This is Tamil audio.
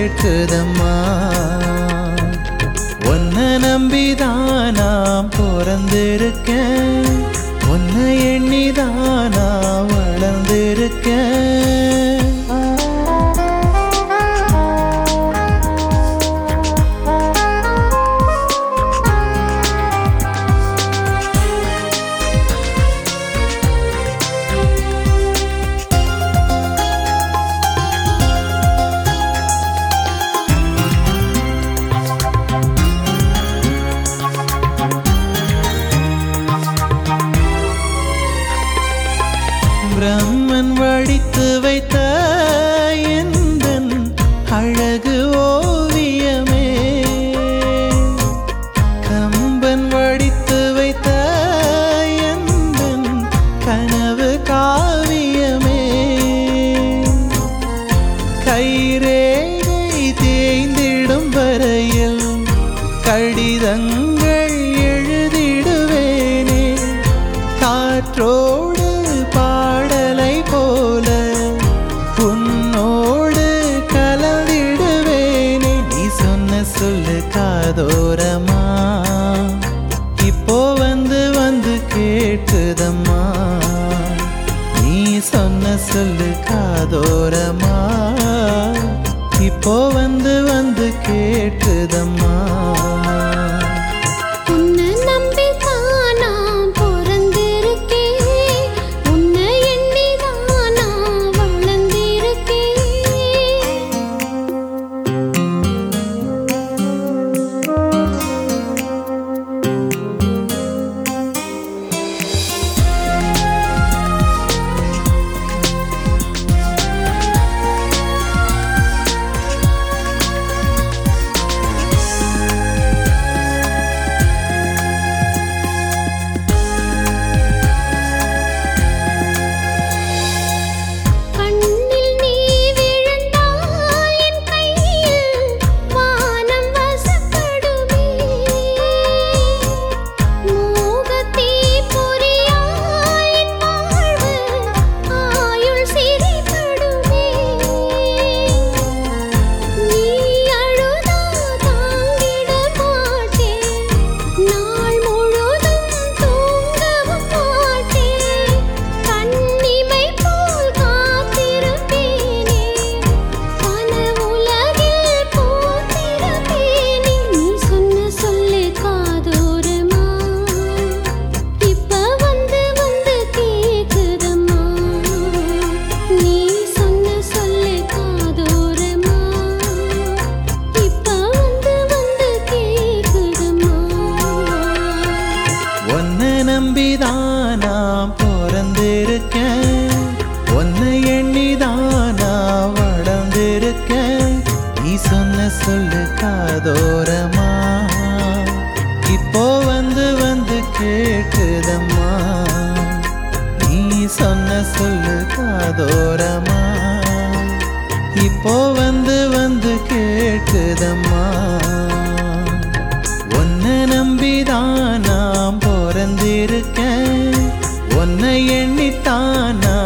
கேட்குதம்மா உன்னை நம்பிதான் நான் பிறந்திருக்கேன் உன்னை எண்ணிதான் நான் வளர்ந்திருக்கேன் பிரம்மன் வடித்து வைத்த எந்தன் அழகு ஓவியமே கம்பன் வடித்து வைத்த எந்தன் கனவு காவியமே கைரேகை தேய்ந்திடும் வரையில் கடிதங்கள் எழுதிடுவேனே காற்றோடு பாடலை போல உன்னோடு கலந்திடுவேனே நீ சொன்ன சொல்லு காதோரமா இப்போ வந்து வந்து கேட்குதம்மா நீ சொன்ன சொல்லு காதோரமா இப்போ வந்து வந்து கேட்குதம்மா உன்னை நம்பித்தான் நான் பிறந்திருக்கேன். உன்னை எண்ணிதான் நான் வளர்ந்திருக்கேன். கண்ணில் நீ விழுந்தால் என் கையில் வானம் வசப்படுமே மோகத்தீ பொறியால் என் வாழ்வு ஆயுள் சிறைப்படுமே நீ அழுதா தாங்கிட மாட்டேன் நாள் முழுதும் தூங்கவும் மாட்டேன் கண்ணிமை போல் காத்திருப்பேனே கனவுலகில் போத்திருப்பேனே நீ சொன்ன சொல்லு காதோரமா இப்ப வந்து வந்து கேக்குதம்மா நீ சொன்ன சொல்லு காதோரமா இப்ப வந்து வந்து கேக்குதம்மா உன்னை நம்பிதான் நான் பிறந்திருக்கேன் உன்னை எண்ணிதான் நான் வளர்ந்திருக்கேன் நீ சொன்ன சொல்லு காதோரமா இப்போ வந்து வந்து கேட்குதம்மா நீ சொன்ன சொல்லு காதோரமா இப்போ வந்து வந்து கேட்குதம்மா உன்னை நம்பிதான் நான் பிறந்திருக்கேன் உன்னை எண்ணித்தான் நான்